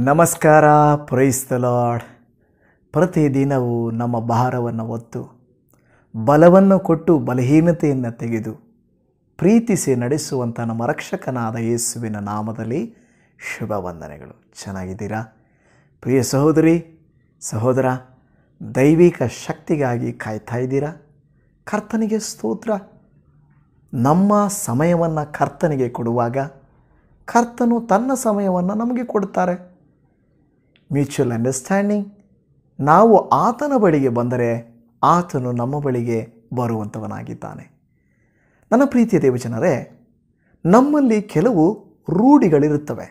ನಮಸ್ಕಾರ praise the lord ಪ್ರತಿದಿನವೂ ನಮ್ಮ ಭಾರವನ್ನು ಹೊತ್ತು ಬಲವನ್ನು ಕೊಟ್ಟು ಬಲಹೀನತೆಯನ್ನು ತೆಗೆದು ಪ್ರೀತಿಸಿ ನಡೆಸುವಂಥ ನಮ್ಮ ರಕ್ಷಕನಾದ ಯೇಸುವಿನ ನಾಮದಲ್ಲಿ ಶುಭ ವಂದನೆಗಳು ಚೆನ್ನಾಗಿದ್ದೀರಾ ಪ್ರಿಯ ಸಹೋದರಿ ಸಹೋದರ ದೈವಿಕ ಶಕ್ತಿಗಾಗಿ ಕಾಯ್ತಾ ಇದ್ದೀರಾ ಕರ್ತನಿಗೆ ಸ್ತೋತ್ರ ನಮ್ಮ ಸಮಯವನ್ನು ಕರ್ತನಿಗೆ ಕೊಡುವಾಗ ಕರ್ತನು ತನ್ನ ಸಮಯವನ್ನು ನಮಗೆ ಕೊಡ್ತಾರೆ ಮ್ಯೂಚುವಲ್ ಅಂಡರ್ಸ್ಟ್ಯಾಂಡಿಂಗ್ ನಾವು ಆತನ ಬಳಿಗೆ ಬಂದರೆ ಆತನು ನಮ್ಮ ಬಳಿಗೆ ಬರುವಂಥವನಾಗಿದ್ದಾನೆ ನನ್ನ ಪ್ರೀತಿಯ ದೇವಜನರೇ ನಮ್ಮಲ್ಲಿ ಕೆಲವು ರೂಢಿಗಳಿರುತ್ತವೆ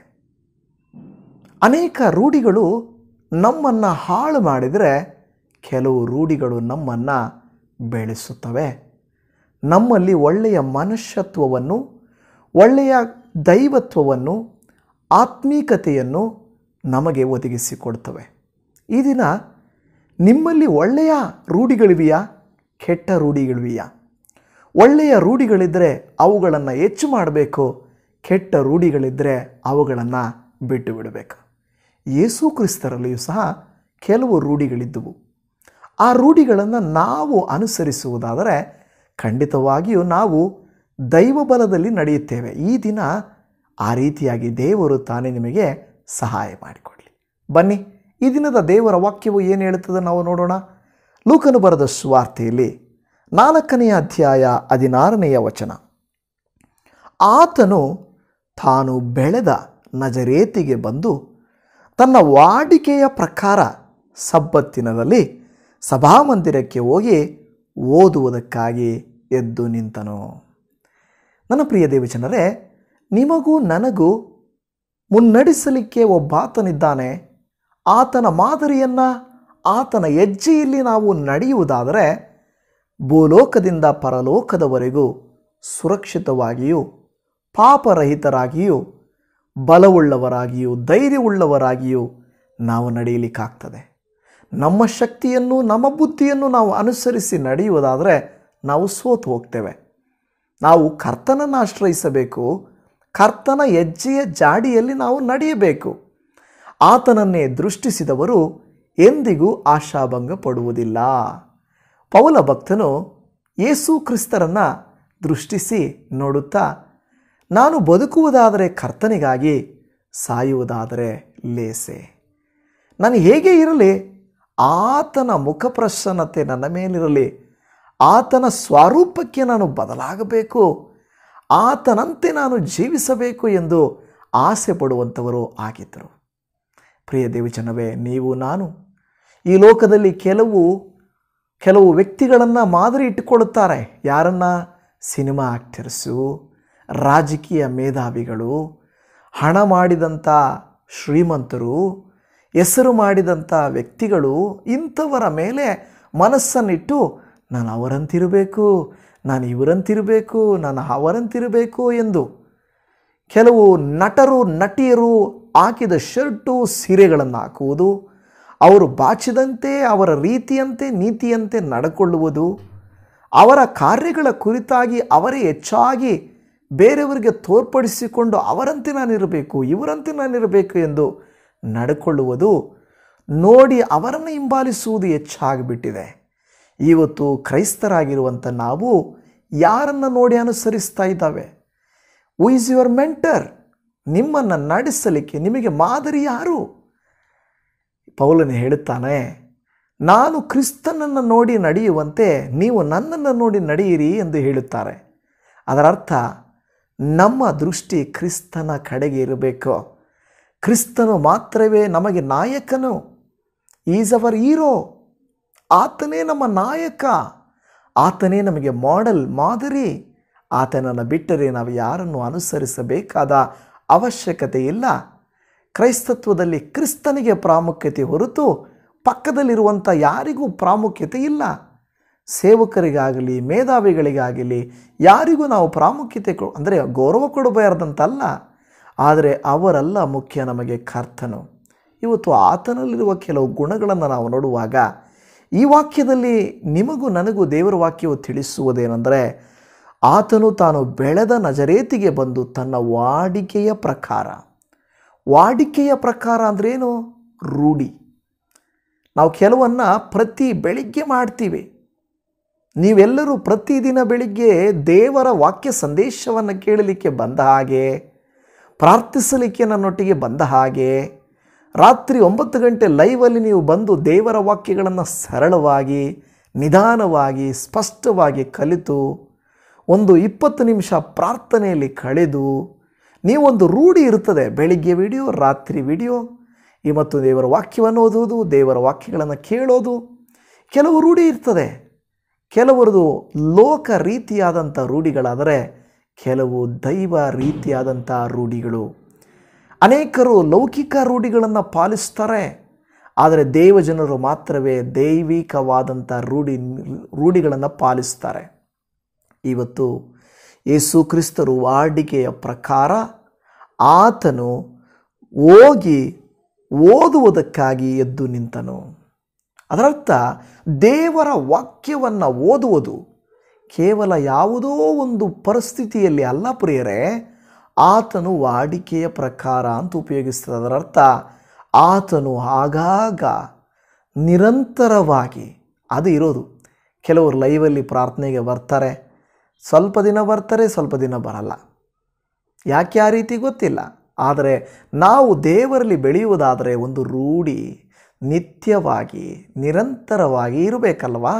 ಅನೇಕ ರೂಢಿಗಳು ನಮ್ಮನ್ನು ಹಾಳು ಮಾಡಿದರೆ ಕೆಲವು ರೂಢಿಗಳು ನಮ್ಮನ್ನು ಬೆಳೆಸುತ್ತವೆ ನಮ್ಮಲ್ಲಿ ಒಳ್ಳೆಯ ಮನುಷ್ಯತ್ವವನ್ನು ಒಳ್ಳೆಯ ದೈವತ್ವವನ್ನು ಆತ್ಮೀಕತೆಯನ್ನು ನಮಗೆ ಒದಗಿಸಿಕೊಡ್ತವೆ ಈ ದಿನ ನಿಮ್ಮಲ್ಲಿ ಒಳ್ಳೆಯ ರೂಢಿಗಳಿವೆಯಾ ಕೆಟ್ಟ ರೂಢಿಗಳಿವೆಯಾ ಒಳ್ಳೆಯ ರೂಢಿಗಳಿದ್ದರೆ ಅವುಗಳನ್ನು ಹೆಚ್ಚು ಮಾಡಬೇಕು ಕೆಟ್ಟ ರೂಢಿಗಳಿದ್ದರೆ ಅವುಗಳನ್ನು ಬಿಟ್ಟು ಬಿಡಬೇಕು ಯೇಸು ಕ್ರಿಸ್ತರಲ್ಲಿಯೂ ಸಹ ಕೆಲವು ರೂಢಿಗಳಿದ್ದವು ಆ ರೂಢಿಗಳನ್ನು ನಾವು ಅನುಸರಿಸುವುದಾದರೆ ಖಂಡಿತವಾಗಿಯೂ ನಾವು ದೈವ ಬಲದಲ್ಲಿ ನಡೆಯುತ್ತೇವೆ ಈ ದಿನ ಆ ರೀತಿಯಾಗಿ ದೇವರು ತಾನೇ ನಿಮಗೆ ಸಹಾಯ ಮಾಡಿಕೊಡಲಿ ಬನ್ನಿ ಈ ದಿನದ ದೇವರ ವಾಕ್ಯವು ಏನು ಹೇಳುತ್ತದೆ ನಾವು ನೋಡೋಣ ಲೂಕನು ಬರೆದ ಸ್ವಾರ್ಥೆಯಲ್ಲಿ ನಾಲ್ಕನೆಯ ಅಧ್ಯಾಯ ಹದಿನಾರನೆಯ ವಚನ ಆತನು ತಾನು ಬೆಳೆದ ನಜರೇತಿಗೆ ಬಂದು ತನ್ನ ವಾಡಿಕೆಯ ಪ್ರಕಾರ ಸಬ್ಬತ್ತಿನದಲ್ಲಿ ಸಭಾಮಂದಿರಕ್ಕೆ ಹೋಗಿ ಓದುವುದಕ್ಕಾಗಿ ಎದ್ದು ನಿಂತನು ನನ್ನ ಪ್ರಿಯ ದೇವಜನರೇ ನಿಮಗೂ ನನಗೂ ಮುನ್ನಡೆಸಲಿಕ್ಕೆ ಒಬ್ಬಾತನಿದ್ದಾನೆ ಆತನ ಮಾದರಿಯನ್ನು ಆತನ ಹೆಜ್ಜೆಯಲ್ಲಿ ನಾವು ನಡೆಯುವುದಾದರೆ ಭೂಲೋಕದಿಂದ ಪರಲೋಕದವರೆಗೂ ಸುರಕ್ಷಿತವಾಗಿಯೂ ಪಾಪರಹಿತರಾಗಿಯೂ ಬಲವುಳ್ಳವರಾಗಿಯೂ ಧೈರ್ಯವುಳ್ಳವರಾಗಿಯೂ ನಾವು ನಡೆಯಲಿಕ್ಕಾಗ್ತದೆ ನಮ್ಮ ಶಕ್ತಿಯನ್ನು ನಮ್ಮ ಬುದ್ಧಿಯನ್ನು ನಾವು ಅನುಸರಿಸಿ ನಡೆಯುವುದಾದರೆ ನಾವು ಸೋತು ಹೋಗ್ತೇವೆ ನಾವು ಕರ್ತನನ್ನು ಆಶ್ರಯಿಸಬೇಕು ಕರ್ತನ ಹೆಜ್ಜೆಯ ಜಾಡಿಯಲ್ಲಿ ನಾವು ನಡೆಯಬೇಕು ಆತನನ್ನೇ ದೃಷ್ಟಿಸಿದವರು ಎಂದಿಗೂ ಆಶಾಭಂಗ ಪಡುವುದಿಲ್ಲ ಪೌಲ ಭಕ್ತನು ಯೇಸು ಕ್ರಿಸ್ತರನ್ನು ದೃಷ್ಟಿಸಿ ನೋಡುತ್ತಾ ನಾನು ಬದುಕುವುದಾದರೆ ಕರ್ತನಿಗಾಗಿ ಸಾಯುವುದಾದರೆ ಲೇಸೆ ನಾನು ಹೇಗೆ ಇರಲಿ ಆತನ ಮುಖಪ್ರಸನ್ನತೆ ನನ್ನ ಮೇಲಿರಲಿ ಆತನ ಸ್ವರೂಪಕ್ಕೆ ನಾನು ಬದಲಾಗಬೇಕು ಆತನಂತೆ ನಾನು ಜೀವಿಸಬೇಕು ಎಂದು ಆಸೆ ಪಡುವಂಥವರು ಆಗಿದ್ದರು ಪ್ರಿಯ ದೇವಜನವೇ ನೀವು ನಾನು ಈ ಲೋಕದಲ್ಲಿ ಕೆಲವು ಕೆಲವು ವ್ಯಕ್ತಿಗಳನ್ನು ಮಾದರಿ ಇಟ್ಟುಕೊಳ್ಳುತ್ತಾರೆ ಯಾರನ್ನ ಸಿನಿಮಾ ಆಕ್ಟರ್ಸು ರಾಜಕೀಯ ಮೇಧಾವಿಗಳು ಹಣ ಮಾಡಿದಂಥ ಶ್ರೀಮಂತರು ಹೆಸರು ಮಾಡಿದಂಥ ವ್ಯಕ್ತಿಗಳು ಇಂಥವರ ಮೇಲೆ ಮನಸ್ಸನ್ನಿಟ್ಟು ನಾನು ಅವರಂತಿರಬೇಕು ನಾನು ಇವರಂತಿರಬೇಕು ನಾನು ಅವರಂತಿರಬೇಕು ಎಂದು ಕೆಲವು ನಟರು ನಟಿಯರು ಹಾಕಿದ ಶರ್ಟು ಸೀರೆಗಳನ್ನು ಹಾಕುವುದು ಅವರು ಬಾಚಿದಂತೆ ಅವರ ರೀತಿಯಂತೆ ನೀತಿಯಂತೆ ನಡ್ಕೊಳ್ಳುವುದು ಅವರ ಕಾರ್ಯಗಳ ಕುರಿತಾಗಿ ಅವರೇ ಹೆಚ್ಚಾಗಿ ಬೇರೆಯವರಿಗೆ ತೋರ್ಪಡಿಸಿಕೊಂಡು ಅವರಂತೆ ನಾನಿರಬೇಕು ಇವರಂತೆ ನಾನಿರಬೇಕು ಎಂದು ನಡ್ಕೊಳ್ಳುವುದು ನೋಡಿ ಅವರನ್ನು ಹಿಂಬಾಲಿಸುವುದು ಹೆಚ್ಚಾಗಿಬಿಟ್ಟಿದೆ ಇವತ್ತು ಕ್ರೈಸ್ತರಾಗಿರುವಂಥ ನಾವು ಯಾರನ್ನು ನೋಡಿ ಅನುಸರಿಸ್ತಾ ಇದ್ದಾವೆ ಹೂ ಈಸ್ ಯುವರ್ ಮೆಂಟರ್ ನಿಮ್ಮನ್ನು ನಡೆಸಲಿಕ್ಕೆ ನಿಮಗೆ ಮಾದರಿ ಯಾರು ಪೌಲನು ಹೇಳುತ್ತಾನೆ ನಾನು ಕ್ರಿಸ್ತನನ್ನು ನೋಡಿ ನಡೆಯುವಂತೆ ನೀವು ನನ್ನನ್ನು ನೋಡಿ ನಡೆಯಿರಿ ಎಂದು ಹೇಳುತ್ತಾರೆ ಅದರ ಅರ್ಥ ನಮ್ಮ ದೃಷ್ಟಿ ಕ್ರಿಸ್ತನ ಕಡೆಗೆ ಇರಬೇಕು ಕ್ರಿಸ್ತನು ಮಾತ್ರವೇ ನಮಗೆ ನಾಯಕನು ಈಸ್ ಅವರ್ ಹೀರೋ ಆತನೇ ನಮ್ಮ ನಾಯಕ ಆತನೇ ನಮಗೆ ಮಾಡೆಲ್ ಮಾದರಿ ಆತನನ್ನು ಬಿಟ್ಟರೆ ನಾವು ಯಾರನ್ನು ಅನುಸರಿಸಬೇಕಾದ ಅವಶ್ಯಕತೆ ಇಲ್ಲ ಕ್ರೈಸ್ತತ್ವದಲ್ಲಿ ಕ್ರಿಸ್ತನಿಗೆ ಪ್ರಾಮುಖ್ಯತೆ ಹೊರತು ಪಕ್ಕದಲ್ಲಿರುವಂಥ ಯಾರಿಗೂ ಪ್ರಾಮುಖ್ಯತೆ ಇಲ್ಲ ಸೇವಕರಿಗಾಗಲಿ ಮೇಧಾವಿಗಳಿಗಾಗಲಿ ಯಾರಿಗೂ ನಾವು ಪ್ರಾಮುಖ್ಯತೆ ಕೊ ಅಂದರೆ ಗೌರವ ಕೊಡಬಾರ್ದಂತಲ್ಲ ಆದರೆ ಅವರಲ್ಲ ಮುಖ್ಯ ನಮಗೆ ಕರ್ತನು ಇವತ್ತು ಆತನಲ್ಲಿರುವ ಕೆಲವು ಗುಣಗಳನ್ನು ನಾವು ನೋಡುವಾಗ ಈ ವಾಕ್ಯದಲ್ಲಿ ನಿಮಗೂ ನನಗೂ ದೇವರ ವಾಕ್ಯವು ತಿಳಿಸುವುದೇನೆಂದರೆ ಆತನು ತಾನು ಬೆಳೆದ ನಜರೇತಿಗೆ ಬಂದು ತನ್ನ ವಾಡಿಕೆಯ ಪ್ರಕಾರ ವಾಡಿಕೆಯ ಪ್ರಕಾರ ಅಂದ್ರೇನು ರೂಢಿ ನಾವು ಕೆಲವನ್ನ ಪ್ರತಿ ಬೆಳಿಗ್ಗೆ ಮಾಡ್ತೀವಿ ನೀವೆಲ್ಲರೂ ಪ್ರತಿದಿನ ಬೆಳಿಗ್ಗೆ ದೇವರ ವಾಕ್ಯ ಸಂದೇಶವನ್ನು ಕೇಳಲಿಕ್ಕೆ ಬಂದ ಹಾಗೆ ಪ್ರಾರ್ಥಿಸಲಿಕ್ಕೆ ನನ್ನೊಟ್ಟಿಗೆ ಬಂದ ಹಾಗೆ ರಾತ್ರಿ ಒಂಬತ್ತು ಗಂಟೆ ಲೈವಲ್ಲಿ ನೀವು ಬಂದು ದೇವರ ವಾಕ್ಯಗಳನ್ನು ಸರಳವಾಗಿ ನಿಧಾನವಾಗಿ ಸ್ಪಷ್ಟವಾಗಿ ಕಲಿತು ಒಂದು ಇಪ್ಪತ್ತು ನಿಮಿಷ ಪ್ರಾರ್ಥನೆಯಲ್ಲಿ ಕಳೆದು ನೀವೊಂದು ರೂಢಿ ಇರುತ್ತದೆ ಬೆಳಿಗ್ಗೆ ವಿಡಿಯೋ ರಾತ್ರಿ ವಿಡಿಯೋ ಈ ಮತ್ತು ದೇವರ ವಾಕ್ಯವನ್ನು ಓದುವುದು ದೇವರ ವಾಕ್ಯಗಳನ್ನು ಕೇಳೋದು ಕೆಲವು ರೂಢಿ ಇರ್ತದೆ ಕೆಲವರದು ಲೋಕ ರೀತಿಯಾದಂಥ ರೂಢಿಗಳಾದರೆ ಕೆಲವು ದೈವ ರೀತಿಯಾದಂಥ ರೂಢಿಗಳು ಅನೇಕರು ಲೌಕಿಕ ರೂಢಿಗಳನ್ನು ಪಾಲಿಸ್ತಾರೆ ಆದರೆ ದೇವಜನರು ಮಾತ್ರವೇ ದೈವಿಕವಾದಂಥ ರೂಢಿ ರೂಢಿಗಳನ್ನು ಪಾಲಿಸ್ತಾರೆ ಇವತ್ತು ಯೇಸು ಕ್ರಿಸ್ತರು ವಾಡಿಕೆಯ ಪ್ರಕಾರ ಆತನು ಹೋಗಿ ಓದುವುದಕ್ಕಾಗಿ ಎದ್ದು ನಿಂತನು ಅದರರ್ಥ ದೇವರ ವಾಕ್ಯವನ್ನು ಓದುವುದು ಕೇವಲ ಯಾವುದೋ ಒಂದು ಪರಿಸ್ಥಿತಿಯಲ್ಲಿ ಅಲ್ಲ ಪ್ರಿಯರೇ ಆತನು ವಾಡಿಕೆಯ ಪ್ರಕಾರ ಅಂತ ಉಪಯೋಗಿಸ್ತದೆ ಅದರರ್ಥ ಆತನು ಆಗಾಗ ನಿರಂತರವಾಗಿ ಅದು ಇರೋದು ಕೆಲವರು ಲೈವಲ್ಲಿ ಪ್ರಾರ್ಥನೆಗೆ ಬರ್ತಾರೆ ಸ್ವಲ್ಪ ದಿನ ಬರ್ತಾರೆ ಸ್ವಲ್ಪ ದಿನ ಬರಲ್ಲ ಯಾಕೆ ಆ ರೀತಿ ಗೊತ್ತಿಲ್ಲ ಆದರೆ ನಾವು ದೇವರಲ್ಲಿ ಬೆಳೆಯುವುದಾದರೆ ಒಂದು ರೂಢಿ ನಿತ್ಯವಾಗಿ ನಿರಂತರವಾಗಿ ಇರಬೇಕಲ್ವಾ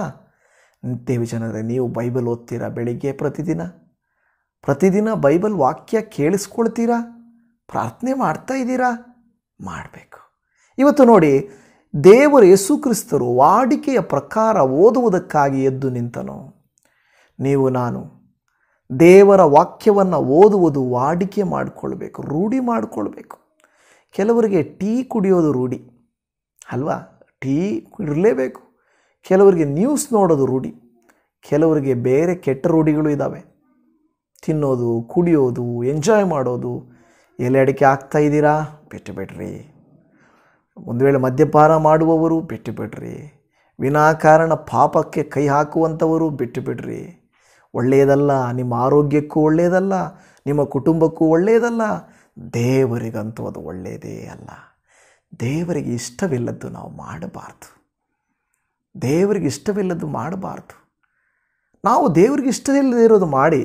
ದೇವಜನರೇ ನೀವು ಬೈಬಲ್ ಓದ್ತೀರಾ ಬೆಳಿಗ್ಗೆ ಪ್ರತಿದಿನ ಪ್ರತಿದಿನ ಬೈಬಲ್ ವಾಕ್ಯ ಕೇಳಿಸ್ಕೊಳ್ತೀರಾ ಪ್ರಾರ್ಥನೆ ಮಾಡ್ತಾ ಇದ್ದೀರಾ ಮಾಡಬೇಕು ಇವತ್ತು ನೋಡಿ ದೇವರು ಯೇಸು ಕ್ರಿಸ್ತರು ವಾಡಿಕೆಯ ಪ್ರಕಾರ ಓದುವುದಕ್ಕಾಗಿ ಎದ್ದು ನಿಂತನು ನೀವು ನಾನು ದೇವರ ವಾಕ್ಯವನ್ನು ಓದುವುದು ವಾಡಿಕೆ ಮಾಡಿಕೊಳ್ಬೇಕು ರೂಢಿ ಮಾಡಿಕೊಳ್ಬೇಕು ಕೆಲವರಿಗೆ ಟೀ ಕುಡಿಯೋದು ರೂಢಿ ಅಲ್ವಾ ಟೀ ಇರಲೇಬೇಕು ಕೆಲವರಿಗೆ ನ್ಯೂಸ್ ನೋಡೋದು ರೂಢಿ ಕೆಲವರಿಗೆ ಬೇರೆ ಕೆಟ್ಟ ರೂಢಿಗಳು ಇದ್ದಾವೆ ತಿನ್ನೋದು ಕುಡಿಯೋದು ಎಂಜಾಯ್ ಮಾಡೋದು ಎಲೆ ಅಡಿಕೆ ಹಾಕ್ತಾ ಇದ್ದೀರಾ ಬಿಟ್ಟು ಬಿಡ್ರಿ ಒಂದು ವೇಳೆ ಮದ್ಯಪಾನ ಮಾಡುವವರು ಬಿಟ್ಟು ಬಿಡ್ರಿ ವಿನಾಕಾರಣ ಪಾಪಕ್ಕೆ ಕೈ ಹಾಕುವಂಥವರು ಬಿಟ್ಟು ಬಿಡ್ರಿ ಒಳ್ಳೆಯದಲ್ಲ ನಿಮ್ಮ ಆರೋಗ್ಯಕ್ಕೂ ಒಳ್ಳೆಯದಲ್ಲ ನಿಮ್ಮ ಕುಟುಂಬಕ್ಕೂ ಒಳ್ಳೆಯದಲ್ಲ ದೇವರಿಗಂತೂ ಅದು ಒಳ್ಳೆಯದೇ ಅಲ್ಲ ದೇವರಿಗೆ ಇಷ್ಟವಿಲ್ಲದ್ದು ನಾವು ಮಾಡಬಾರ್ದು ದೇವರಿಗೆ ಇಷ್ಟವಿಲ್ಲದ್ದು ಮಾಡಬಾರ್ದು ನಾವು ದೇವರಿಗೆ ಇಷ್ಟವಿಲ್ಲದೆ ಇರೋದು ಮಾಡಿ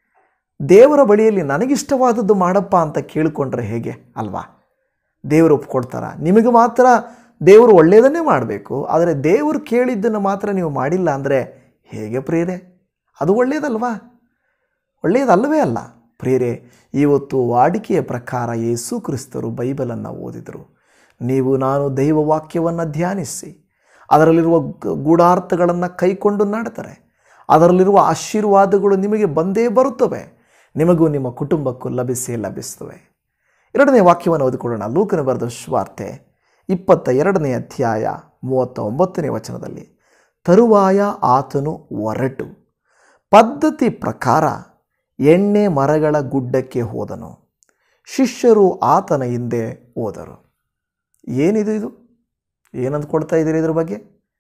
ದೇವರ ಬಳಿಯಲ್ಲಿ ನನಗಿಷ್ಟವಾದದ್ದು ಮಾಡಪ್ಪ ಅಂತ ಕೇಳಿಕೊಂಡ್ರೆ ಹೇಗೆ ಅಲ್ವಾ ದೇವರು ಒಪ್ಕೊಳ್ತಾರ ನಿಮಗೆ ಮಾತ್ರ ದೇವರು ಒಳ್ಳೆಯದನ್ನೇ ಮಾಡಬೇಕು ಆದರೆ ದೇವರು ಕೇಳಿದ್ದನ್ನು ಮಾತ್ರ ನೀವು ಮಾಡಿಲ್ಲ ಅಂದರೆ ಹೇಗೆ ಪ್ರಿಯರೇ ಅದು ಒಳ್ಳೆಯದಲ್ವಾ ಒಳ್ಳೆಯದಲ್ಲವೇ ಅಲ್ಲ ಪ್ರಿಯರೇ ಇವತ್ತು ವಾಡಿಕೆಯ ಪ್ರಕಾರ ಯೇಸು ಕ್ರಿಸ್ತರು ಬೈಬಲನ್ನು ಓದಿದರು ನೀವು ನಾನು ದೈವ ವಾಕ್ಯವನ್ನು ಧ್ಯಾನಿಸಿ ಅದರಲ್ಲಿರುವ ಗ- ಗೂಢಾರ್ಥಗಳನ್ನು ಕೈಕೊಂಡು ನಡ್ತಾರೆ ಅದರಲ್ಲಿರುವ ಆಶೀರ್ವಾದಗಳು ನಿಮಗೆ ಬಂದೇ ಬರುತ್ತವೆ ನಿಮಗೂ ನಿಮ್ಮ ಕುಟುಂಬಕ್ಕೂ ಲಭಿಸೇ ಲಭಿಸ್ತವೆ ಎರಡನೇ ವಾಕ್ಯವನ್ನು ಓದಿಕೊಳ್ಳೋಣ ಲೂಕನ ಬರೆದ ಸ್ವಾರ್ತೆ ಇಪ್ಪತ್ತ ಎರಡನೇ ಅಧ್ಯಾಯ ಮೂವತ್ತ ಒಂಬತ್ತನೇ ವಚನದಲ್ಲಿ ತರುವಾಯ ಆತನು ಹೊರಟು ಪದ್ಧತಿ ಪ್ರಕಾರ ಎಣ್ಣೆ ಮರಗಳ ಗುಡ್ಡಕ್ಕೆ ಹೋದನು ಶಿಷ್ಯರು ಆತನ ಹಿಂದೆ ಹೋದರು ಏನಿದು ಇದು ಏನಂದ್ಕೊಳ್ತಾ ಇದ್ದೀರಿ ಇದ್ರ ಬಗ್ಗೆ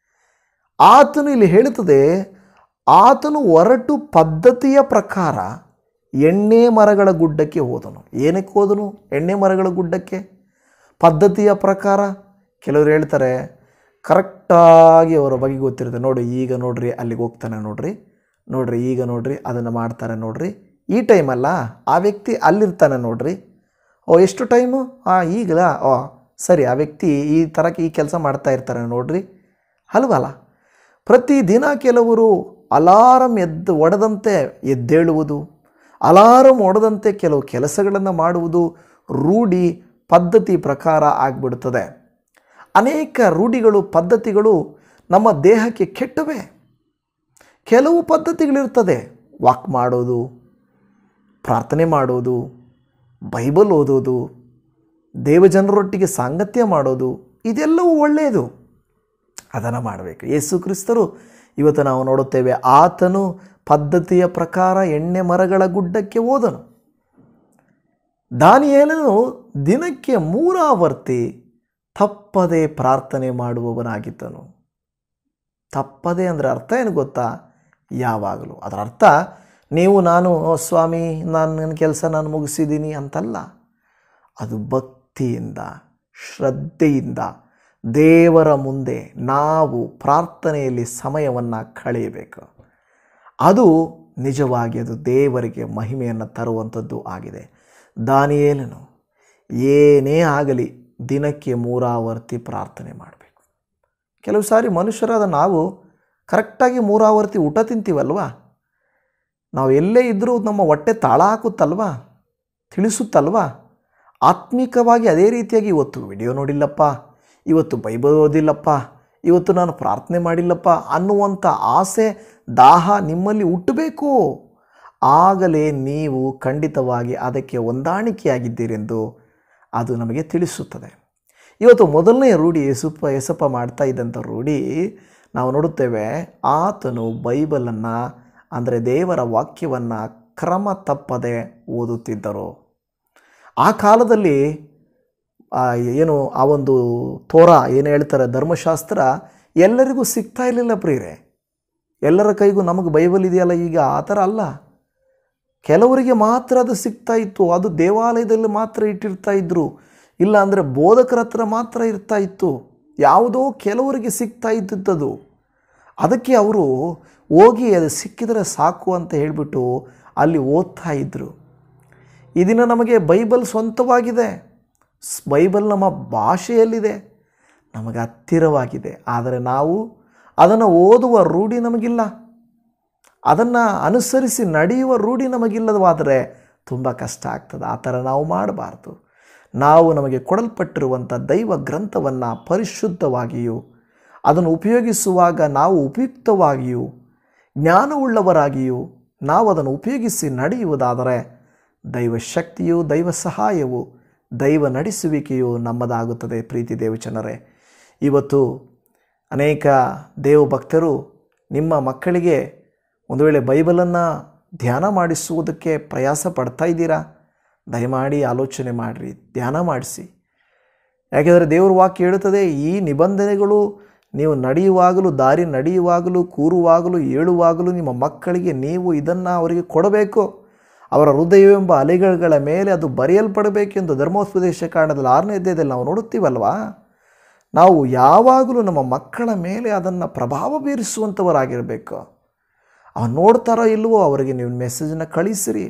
ಆತನು ಇಲ್ಲಿ ಹೇಳುತ್ತದೆ ಆತನು ಹೊರಟು ಪದ್ಧತಿಯ ಪ್ರಕಾರ ಎಣ್ಣೆ ಮರಗಳ ಗುಡ್ಡಕ್ಕೆ ಹೋದನು ಏನಕ್ಕೆ ಹೋದನು ಎಣ್ಣೆ ಮರಗಳ ಗುಡ್ಡಕ್ಕೆ ಪದ್ಧತಿಯ ಪ್ರಕಾರ ಕೆಲವರು ಹೇಳ್ತಾರೆ ಕರೆಕ್ಟಾಗಿ ಅವರ ಬಗ್ಗೆ ಗೊತ್ತಿರುತ್ತೆ ನೋಡಿ ಈಗ ನೋಡ್ರಿ ಅಲ್ಲಿಗೆ ಹೋಗ್ತಾನೆ ನೋಡ್ರಿ ನೋಡ್ರಿ ಈಗ ನೋಡ್ರಿ ಅದನ್ನು ಮಾಡ್ತಾರೆ ನೋಡ್ರಿ ಈ ಟೈಮಲ್ಲ ಆ ವ್ಯಕ್ತಿ ಅಲ್ಲಿರ್ತಾನೆ ನೋಡ್ರಿ ಓ ಎಷ್ಟು ಟೈಮು ಹಾಂ ಈಗಲಾ ಓ ಸರಿ ಆ ವ್ಯಕ್ತಿ ಈ ಥರಕ್ಕೆ ಈ ಕೆಲಸ ಮಾಡ್ತಾ ಇರ್ತಾರೆ ನೋಡ್ರಿ ಅಲ್ವಲ್ಲ ಪ್ರತಿದಿನ ಕೆಲವರು ಅಲಾರಂ ಎದ್ದು ಒಡೆದಂತೆ ಎದ್ದೇಳುವುದು ಅಲಾರಂ ಒಡೆದಂತೆ ಕೆಲವು ಕೆಲಸಗಳನ್ನು ಮಾಡುವುದು ರೂಢಿ ಪದ್ಧತಿ ಪ್ರಕಾರ ಆಗಿಬಿಡುತ್ತದೆ ಅನೇಕ ರೂಢಿಗಳು ಪದ್ಧತಿಗಳು ನಮ್ಮ ದೇಹಕ್ಕೆ ಕೆಟ್ಟವೆ ಕೆಲವು ಪದ್ಧತಿಗಳಿರ್ತದೆ ವಾಕ್ ಮಾಡೋದು ಪ್ರಾರ್ಥನೆ ಮಾಡೋದು ಬೈಬಲ್ ಓದೋದು ದೇವಜನರೊಟ್ಟಿಗೆ ಸಾಂಗತ್ಯ ಮಾಡೋದು ಇದೆಲ್ಲವೂ ಒಳ್ಳೆಯದು ಅದನ್ನು ಮಾಡಬೇಕು ಯೇಸು ಕ್ರಿಸ್ತರು ಇವತ್ತು ನಾವು ನೋಡುತ್ತೇವೆ ಆತನು ಪದ್ಧತಿಯ ಪ್ರಕಾರ ಎಣ್ಣೆ ಮರಗಳ ಗುಡ್ಡಕ್ಕೆ ಹೋದನು ದಾನಿಯೇಲನು ದಿನಕ್ಕೆ ಮೂರಾವರ್ತಿ ತಪ್ಪದೆ ಪ್ರಾರ್ಥನೆ ಮಾಡುವವನಾಗಿದ್ದನು ತಪ್ಪದೆ ಅಂದರೆ ಅರ್ಥ ಏನು ಗೊತ್ತಾ ಯಾವಾಗಲೂ ಅದರ ಅರ್ಥ ನೀವು ನಾನು "ಓ, ಸ್ವಾಮಿ ನಾನು ನನ್ನ ಕೆಲಸ ನಾನು ಮುಗಿಸಿದ್ದೀನಿ ಅಂತಲ್ಲ ಅದು ಭಕ್ತಿಯಿಂದ ಶ್ರದ್ಧೆಯಿಂದ ದೇವರ ಮುಂದೆ ನಾವು ಪ್ರಾರ್ಥನೆಯಲ್ಲಿ ಸಮಯವನ್ನು ಕಳೆಯಬೇಕು ಅದು ನಿಜವಾಗಿ ಅದು ದೇವರಿಗೆ ಮಹಿಮೆಯನ್ನು ತರುವಂಥದ್ದು ಆಗಿದೆ ದಾನಿಯೇಲನು ಏನೇ ಆಗಲಿ ದಿನಕ್ಕೆ ಮೂರಾವರ್ತಿ ಪ್ರಾರ್ಥನೆ ಮಾಡಬೇಕು ಕೆಲವು ಸಾರಿ ಮನುಷ್ಯರಾದ ನಾವು ಕರೆಕ್ಟಾಗಿ ಮೂರಾವರ್ತಿ ಊಟ ತಿಂತೀವಲ್ವಾ ನಾವು ಎಲ್ಲೇ ಇದ್ದರೂ ನಮ್ಮ ಹೊಟ್ಟೆ ತಾಳ ಹಾಕುತ್ತಲ್ವಾ ತಿಳಿಸುತ್ತಲ್ವಾ ಆತ್ಮಿಕವಾಗಿ ಅದೇ ರೀತಿಯಾಗಿ ಇವತ್ತು ವಿಡಿಯೋ ನೋಡಿಲ್ಲಪ್ಪ ಇವತ್ತು ಬೈಬಲ್ ಓದಿಲ್ಲಪ್ಪ ಇವತ್ತು ನಾನು ಪ್ರಾರ್ಥನೆ ಮಾಡಿಲ್ಲಪ್ಪ ಅನ್ನುವಂಥ ಆಸೆ ದಾಹ ನಿಮ್ಮಲ್ಲಿ ಹುಟ್ಟಬೇಕು ಆಗಲೇ ನೀವು ಖಂಡಿತವಾಗಿ ಅದಕ್ಕೆ ಹೊಂದಾಣಿಕೆಯಾಗಿದ್ದೀರೆಂದು ಅದು ನಮಗೆ ತಿಳಿಸುತ್ತದೆ ಇವತ್ತು ಮೊದಲನೇ ರೂಢಿ ಎಸುಪ್ಪ ಎಸಪ್ಪ ಮಾಡ್ತಾ ಇದ್ದಂಥ ರೂಢಿ ನಾವು ನೋಡುತ್ತೇವೆ ಆತನು ಬೈಬಲನ್ನು ಅಂದರೆ ದೇವರ ವಾಕ್ಯವನ್ನು ಕ್ರಮ ತಪ್ಪದೆ ಓದುತ್ತಿದ್ದರು ಆ ಕಾಲದಲ್ಲಿ ಆ ಏನು ಆ ಒಂದು ತೋರ ಏನು ಹೇಳ್ತಾರೆ ಧರ್ಮಶಾಸ್ತ್ರ ಎಲ್ಲರಿಗೂ ಸಿಗ್ತಾ ಇರಲಿಲ್ಲ ಪ್ರಿಯರೇ ಎಲ್ಲರ ಕೈಗೂ ನಮಗೆ ಬೈಬಲ್ ಇದೆಯಲ್ಲ ಈಗ ಆ ಥರ ಅಲ್ಲ ಕೆಲವರಿಗೆ ಮಾತ್ರ ಅದು ಸಿಗ್ತಾ ಇತ್ತು ಅದು ದೇವಾಲಯದಲ್ಲಿ ಮಾತ್ರ ಇಟ್ಟಿರ್ತಾ ಇದ್ರು ಇಲ್ಲ ಅಂದರೆ ಬೋಧಕರ ಹತ್ರ ಮಾತ್ರ ಇರ್ತಾ ಇತ್ತು ಯಾವುದೋ ಕೆಲವರಿಗೆ ಸಿಗ್ತಾ ಇದ್ದಿದ್ದದು ಅದಕ್ಕೆ ಅವರು ಹೋಗಿ ಅದು ಸಿಕ್ಕಿದರೆ ಸಾಕು ಅಂತ ಹೇಳಿಬಿಟ್ಟು ಅಲ್ಲಿ ಓದ್ತಾ ಇದ್ದರು ಈ ದಿನ ನಮಗೆ ಬೈಬಲ್ ಸ್ವಂತವಾಗಿದೆ ಸ್- ಬೈಬಲ್ ನಮ್ಮ ಭಾಷೆಯಲ್ಲಿದೆ ನಮಗೆ ಹತ್ತಿರವಾಗಿದೆ ಆದರೆ ನಾವು ಅದನ್ನು ಓದುವ ರೂಢಿ ನಮಗಿಲ್ಲ ಅದನ್ನು ಅನುಸರಿಸಿ ನಡೆಯುವ ರೂಢಿ ನಮಗಿಲ್ಲದವಾದರೆ ತುಂಬ ಕಷ್ಟ ಆಗ್ತದೆ ಆ ಥರ ನಾವು ಮಾಡಬಾರ್ದು ನಾವು ನಮಗೆ ಕೊಡಲ್ಪಟ್ಟಿರುವಂಥ ದೈವ ಗ್ರಂಥವನ್ನು ಪರಿಶುದ್ಧವಾಗಿಯೂ ಅದನ್ನು ಉಪಯೋಗಿಸುವಾಗ ನಾವು ಉಪಯುಕ್ತವಾಗಿಯೂ ಜ್ಞಾನವುಳ್ಳವರಾಗಿಯೂ ನಾವು ಅದನ್ನು ಉಪಯೋಗಿಸಿ ನಡೆಯುವುದಾದರೆ ದೈವ ಶಕ್ತಿಯು ದೈವ ಸಹಾಯವು ದೈವ ನಡೆಸುವಿಕೆಯು ನಮ್ಮದಾಗುತ್ತದೆ ಪ್ರೀತಿ ದೇವಚನರೇ ಇವತ್ತು ಅನೇಕ ದೇವಭಕ್ತರು ನಿಮ್ಮ ಮಕ್ಕಳಿಗೆ ಒಂದು ವೇಳೆ ಬೈಬಲನ್ನು ಧ್ಯಾನ ಮಾಡಿಸುವುದಕ್ಕೆ ಪ್ರಯಾಸ ಪಡ್ತಾ ಇದ್ದೀರಾ ದಯಮಾಡಿ ಆಲೋಚನೆ ಮಾಡಿರಿ ಧ್ಯಾನ ಮಾಡಿಸಿ ಯಾಕೆಂದರೆ ದೇವ್ರ ವಾಕ್ಯ ಹೇಳುತ್ತದೆ ಈ ನಿಬಂಧನೆಗಳು ನೀವು ನಡೆಯುವಾಗಲೂ ದಾರಿ ನಡೆಯುವಾಗಲೂ ಕೂರುವಾಗಲೂ ಏಳುವಾಗಲೂ ನಿಮ್ಮ ಮಕ್ಕಳಿಗೆ ನೀವು ಇದನ್ನು ಅವರಿಗೆ ಕೊಡಬೇಕು ಅವರ ಹೃದಯವೆಂಬ ಅಲೆಗಳ ಮೇಲೆ ಅದು ಬರೆಯಲ್ಪಡಬೇಕೆಂದು ಧರ್ಮೋಪದೇಶ ಕಾರಣದಲ್ಲಿ ಆರನೇ ಅಧ್ಯಾಯದಲ್ಲಿ ನಾವು ನೋಡುತ್ತೀವಲ್ವಾ ನಾವು ಯಾವಾಗಲೂ ನಮ್ಮ ಮಕ್ಕಳ ಮೇಲೆ ಅದನ್ನು ಪ್ರಭಾವ ಬೀರಿಸುವಂಥವರಾಗಿರಬೇಕು ಅವನು ನೋಡ್ತಾರೋ ಇಲ್ವೋ ಅವರಿಗೆ ನೀವು ಮೆಸೇಜನ್ನು ಕಳಿಸಿರಿ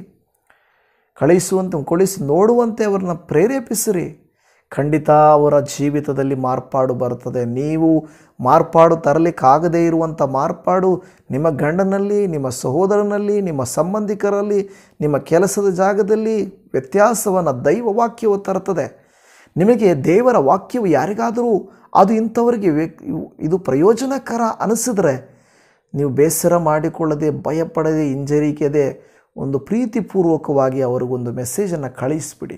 ಕಳಿಸುವಂತೆ ಕಳಿಸಿ ನೋಡುವಂತೆ ಅವರನ್ನು ಪ್ರೇರೇಪಿಸಿರಿ ಖಂಡಿತ ಅವರ ಜೀವಿತದಲ್ಲಿ ಮಾರ್ಪಾಡು ಬರುತ್ತದೆ ನೀವು ಮಾರ್ಪಾಡು ತರಲಿಕ್ಕಾಗದೇ ಇರುವಂಥ ಮಾರ್ಪಾಡು ನಿಮ್ಮ ಗಂಡನಲ್ಲಿ ನಿಮ್ಮ ಸಹೋದರನಲ್ಲಿ ನಿಮ್ಮ ಸಂಬಂಧಿಕರಲ್ಲಿ ನಿಮ್ಮ ಕೆಲಸದ ಜಾಗದಲ್ಲಿ ವ್ಯತ್ಯಾಸವನ್ನು ದೈವ ವಾಕ್ಯವು ತರುತ್ತದೆ ನಿಮಗೆ ದೇವರ ವಾಕ್ಯವು ಯಾರಿಗಾದರೂ ಅದು ಇಂಥವರಿಗೆ ವ್ಯಕ್- ಇದು ಪ್ರಯೋಜನಕರ ಅನಿಸಿದ್ರೆ ನೀವು ಬೇಸರ ಮಾಡಿಕೊಳ್ಳದೆ ಭಯಪಡದೆ ಹಿಂಜರಿಕೆದೆ ಒಂದು ಪ್ರೀತಿಪೂರ್ವಕವಾಗಿ ಅವರಿಗೊಂದು ಮೆಸೇಜನ್ನು ಕಳಿಸ್ಬಿಡಿ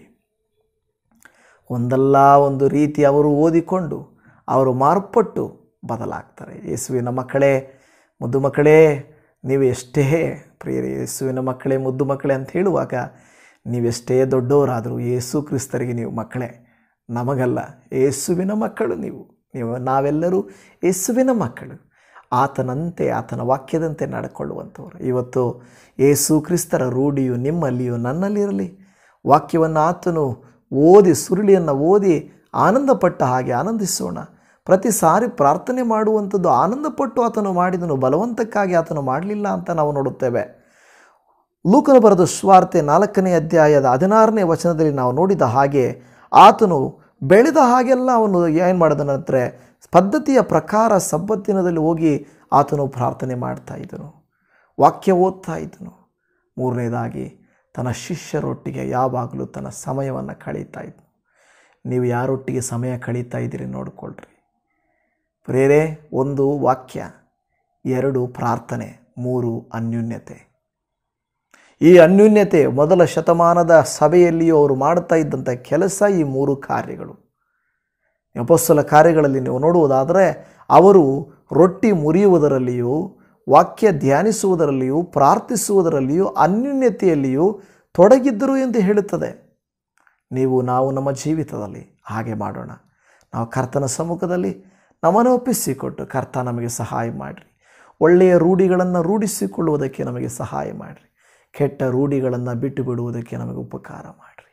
ಒಂದಲ್ಲ ಒಂದು ರೀತಿ ಅವರು ಓದಿಕೊಂಡು ಅವರು ಮಾರ್ಪಟ್ಟು ಬದಲಾಗ್ತಾರೆ ಯೇಸುವಿನ ಮಕ್ಕಳೇ ಮುದ್ದು ಮಕ್ಕಳೇ ನೀವು ಎಷ್ಟೇ ಪ್ರಿಯರೇ ಯೇಸುವಿನ ಮಕ್ಕಳೇ ಮುದ್ದು ಮಕ್ಕಳೇ ಅಂತ ಹೇಳುವಾಗ ನೀವೆಷ್ಟೇ ದೊಡ್ಡವರಾದರೂ ಯೇಸು ಕ್ರಿಸ್ತರಿಗೆ ನೀವು ಮಕ್ಕಳೇ ನಮಗಲ್ಲ ಯೇಸುವಿನ ಮಕ್ಕಳು ನೀವು ನೀವು ನಾವೆಲ್ಲರೂ ಯೇಸುವಿನ ಮಕ್ಕಳು ಆತನಂತೆ ಆತನ ವಾಕ್ಯದಂತೆ ನಡ್ಕೊಳ್ಳುವಂಥವ್ರು ಇವತ್ತು ಯೇಸು ಕ್ರಿಸ್ತರ ರೂಢಿಯು ನಿಮ್ಮಲ್ಲಿಯೂ ನನ್ನಲ್ಲಿರಲಿ ವಾಕ್ಯವನ್ನು ಆತನು ಓದಿ ಸುರುಳಿಯನ್ನು ಓದಿ ಆನಂದಪಟ್ಟ ಹಾಗೆ ಆನಂದಿಸೋಣ ಪ್ರತಿ ಸಾರಿ ಪ್ರಾರ್ಥನೆ ಮಾಡುವಂಥದ್ದು ಆನಂದಪಟ್ಟು ಆತನು ಮಾಡಿದನು ಬಲವಂತಕ್ಕಾಗಿ ಆತನು ಮಾಡಲಿಲ್ಲ ಅಂತ ನಾವು ನೋಡುತ್ತೇವೆ ಲೂಕನ ಬರೆದ ಸ್ವಾರ್ತೆ ನಾಲ್ಕನೇ ಅಧ್ಯಾಯದ ಹದಿನಾರನೇ ವಚನದಲ್ಲಿ ನಾವು ನೋಡಿದ ಹಾಗೆ ಆತನು ಬೆಳೆದ ಹಾಗೆಲ್ಲ ಅವನು ಏನು ಮಾಡಿದನಂದರೆ ಪದ್ಧತಿಯ ಪ್ರಕಾರ ಸಬ್ಬತ್ತಿನದಲ್ಲಿ ಹೋಗಿ ಆತನು ಪ್ರಾರ್ಥನೆ ಮಾಡ್ತಾ ಇದ್ದನು ವಾಕ್ಯ ಓದ್ತಾ ಇದ್ದನು ಮೂರನೇದಾಗಿ ತನ್ನ ಶಿಷ್ಯರೊಟ್ಟಿಗೆ ಯಾವಾಗಲೂ ತನ್ನ ಸಮಯವನ್ನು ಕಳೀತಾ ಇದ್ದನು ನೀವು ಯಾರೊಟ್ಟಿಗೆ ಸಮಯ ಕಳೀತಾ ಇದ್ದೀರಿ ನೋಡಿಕೊಳ್ಳ್ರಿ ಪ್ರೇರೆ ಒಂದು ವಾಕ್ಯ ಎರಡು ಪ್ರಾರ್ಥನೆ ಮೂರು ಅನ್ಯೂನ್ಯತೆ ಈ ಅನ್ಯೂನ್ಯತೆ ಮೊದಲ ಶತಮಾನದ ಸಭೆಯಲ್ಲಿಯೂ ಅವರು ಮಾಡುತ್ತಾ ಇದ್ದಂಥ ಕೆಲಸ ಈ ಮೂರು ಕಾರ್ಯಗಳು ಅಪೊಸ್ತಲ ಕಾರ್ಯಗಳಲ್ಲಿ ನೀವು ನೋಡುವುದಾದರೆ ಅವರು ರೊಟ್ಟಿ ಮುರಿಯುವುದರಲ್ಲಿಯೂ ವಾಕ್ಯ ಧ್ಯಾನಿಸುವುದರಲ್ಲಿಯೂ ಪ್ರಾರ್ಥಿಸುವುದರಲ್ಲಿಯೂ ಅನ್ಯೂನ್ಯತೆಯಲ್ಲಿಯೂ ತೊಡಗಿದ್ದರು ಎಂದು ಹೇಳುತ್ತದೆ ನೀವು ನಾವು ನಮ್ಮ ಜೀವಿತದಲ್ಲಿ ಹಾಗೆ ಮಾಡೋಣ ನಾವು ಕರ್ತನ ಸಮ್ಮುಖದಲ್ಲಿ ನಮ್ಮನ್ನು ಒಪ್ಪಿಸಿಕೊಟ್ಟು ಕರ್ತ ನಮಗೆ ಸಹಾಯ ಮಾಡಿರಿ ಒಳ್ಳೆಯ ರೂಢಿಗಳನ್ನು ರೂಢಿಸಿಕೊಳ್ಳುವುದಕ್ಕೆ ನಮಗೆ ಸಹಾಯ ಮಾಡಿರಿ ಕೆಟ್ಟ ರೂಢಿಗಳನ್ನು ಬಿಟ್ಟು ಬಿಡುವುದಕ್ಕೆ ನಮಗೆ ಉಪಕಾರ ಮಾಡಿರಿ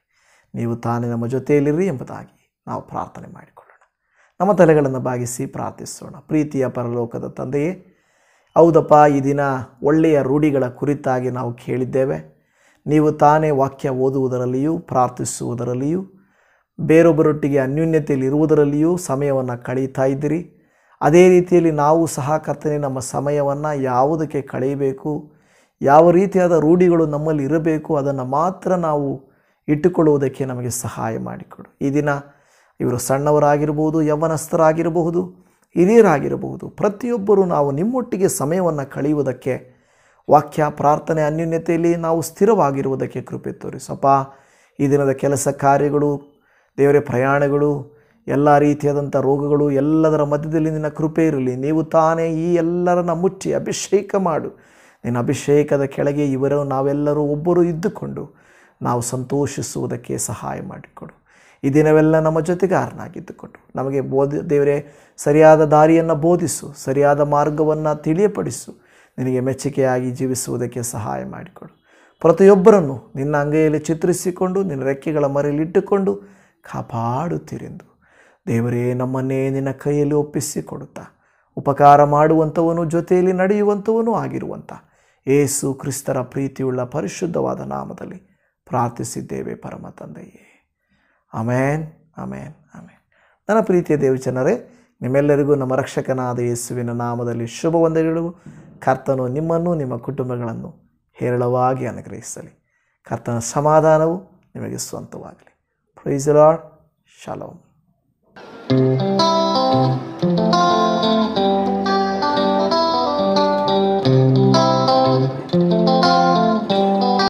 ನೀವು ತಾನೇ ನಮ್ಮ ಜೊತೆಯಲ್ಲಿರಿ ಎಂಬುದಾಗಿ ನಾವು ಪ್ರಾರ್ಥನೆ ಮಾಡಿಕೊಳ್ಳೋಣ ನಮ್ಮ ತಲೆಗಳನ್ನು ಬಾಗಿಸಿ ಪ್ರಾರ್ಥಿಸೋಣ ಪ್ರೀತಿಯ ಪರಲೋಕದ ತಂದೆಯೇ ಹೌದಪ್ಪ ಈ ದಿನ ಒಳ್ಳೆಯ ರೂಢಿಗಳ ಕುರಿತಾಗಿ ನಾವು ಕೇಳಿದ್ದೇವೆ ನೀವು ತಾನೇ ವಾಕ್ಯ ಓದುವುದರಲ್ಲಿಯೂ ಪ್ರಾರ್ಥಿಸುವುದರಲ್ಲಿಯೂ ಬೇರೊಬ್ಬರೊಟ್ಟಿಗೆ ಅನ್ಯೂನ್ಯತೆಯಲ್ಲಿ ಇರುವುದರಲ್ಲಿಯೂ ಸಮಯವನ್ನು ಕಳೀತಾ ಇದ್ದೀರಿ ಅದೇ ರೀತಿಯಲ್ಲಿ ನಾವು ಸಹ ಕರ್ತನೆ ನಮ್ಮ ಸಮಯವನ್ನು ಯಾವುದಕ್ಕೆ ಕಳೆಯಬೇಕು ಯಾವ ರೀತಿಯಾದ ರೂಢಿಗಳು ನಮ್ಮಲ್ಲಿ ಇರಬೇಕು ಅದನ್ನು ಮಾತ್ರ ನಾವು ಇಟ್ಟುಕೊಳ್ಳುವುದಕ್ಕೆ ನಮಗೆ ಸಹಾಯ ಮಾಡಿಕೊಡು ಈ ದಿನ ಇವರು ಸಣ್ಣವರಾಗಿರ್ಬೋದು ಯೌವನಸ್ಥರಾಗಿರಬಹುದು ಹಿರಿಯರಾಗಿರಬಹುದು ಪ್ರತಿಯೊಬ್ಬರೂ ನಾವು ನಿಮ್ಮೊಟ್ಟಿಗೆ ಸಮಯವನ್ನು ಕಳೆಯುವುದಕ್ಕೆ ವಾಕ್ಯ ಪ್ರಾರ್ಥನೆ ಅನ್ಯೂನ್ಯತೆಯಲ್ಲಿ ನಾವು ಸ್ಥಿರವಾಗಿರುವುದಕ್ಕೆ ಕೃಪೆ ತೋರಿಸಪ್ಪ ಈ ದಿನದ ಕೆಲಸ ಕಾರ್ಯಗಳು ದೇವರೇ ಪ್ರಯಾಣಗಳು ಎಲ್ಲ ರೀತಿಯಾದಂಥ ರೋಗಗಳು ಎಲ್ಲದರ ಮಧ್ಯದಲ್ಲಿ ನಿನ್ನ ಕೃಪೆ ಇರಲಿ ನೀವು ತಾನೇ ಈ ಎಲ್ಲರನ್ನ ಮುಚ್ಚಿ ಅಭಿಷೇಕ ಮಾಡು ನಿನ್ನ ಅಭಿಷೇಕದ ಕೆಳಗೆ ಇವರು ನಾವೆಲ್ಲರೂ ಒಬ್ಬರು ಇದ್ದುಕೊಂಡು ನಾವು ಸಂತೋಷಿಸುವುದಕ್ಕೆ ಸಹಾಯ ಮಾಡಿಕೊಡು ಈ ದಿನವೆಲ್ಲ ನಮ್ಮ ಜೊತೆಗಾರನಾಗಿದ್ದುಕೊಂಡು ನಮಗೆ ಬೋಧಿ ದೇವರೇ ಸರಿಯಾದ ದಾರಿಯನ್ನು ಬೋಧಿಸು ಸರಿಯಾದ ಮಾರ್ಗವನ್ನು ತಿಳಿಯಪಡಿಸು ನಿನಗೆ ಮೆಚ್ಚುಗೆಯಾಗಿ ಜೀವಿಸುವುದಕ್ಕೆ ಸಹಾಯ ಮಾಡಿಕೊಡು ಪ್ರತಿಯೊಬ್ಬರನ್ನು ನಿನ್ನ ಅಂಗೈಯಲ್ಲಿ ಚಿತ್ರಿಸಿಕೊಂಡು ನಿನ್ನ ರೆಕ್ಕೆಗಳ ಮರೆಯಲ್ಲಿಟ್ಟುಕೊಂಡು ಕಾಪಾಡುತ್ತೀರೆಂದು ದೇವರೇ ನಮ್ಮನ್ನೇ ನಿನ್ನ ಕೈಯಲ್ಲಿ ಒಪ್ಪಿಸಿಕೊಡುತ್ತಾ ಉಪಕಾರ ಮಾಡುವಂಥವನು ಜೊತೆಯಲ್ಲಿ ನಡೆಯುವಂಥವನು ಆಗಿರುವಂಥ ಏಸು ಕ್ರಿಸ್ತರ ಪ್ರೀತಿಯುಳ್ಳ ಪರಿಶುದ್ಧವಾದ ನಾಮದಲ್ಲಿ ಪ್ರಾರ್ಥಿಸಿದ್ದೇವೆ ಪರಮ ತಂದೆಯೇ ಅಮೇನ್ ಅಮೇನ್ ಅಮೇನ್ ನನ್ನ ಪ್ರೀತಿಯ ದೇವಚನರೇ ನಿಮ್ಮೆಲ್ಲರಿಗೂ ನಮ್ಮ ರಕ್ಷಕನಾದ ಯೇಸುವಿನ ನಾಮದಲ್ಲಿ ಶುಭ ವಂದನೆಗಳು ಕರ್ತನು ನಿಮ್ಮನ್ನು ನಿಮ್ಮ ಕುಟುಂಬಗಳನ್ನು ಹೇರಳವಾಗಿ ಅನುಗ್ರಹಿಸಲಿ ಕರ್ತನ ಸಮಾಧಾನವು ನಿಮಗೆ ಸ್ವಂತವಾಗಲಿ ಪ್ರೈಸ್ ಲಾರ್ಡ್ ಶಾಲೋಮ್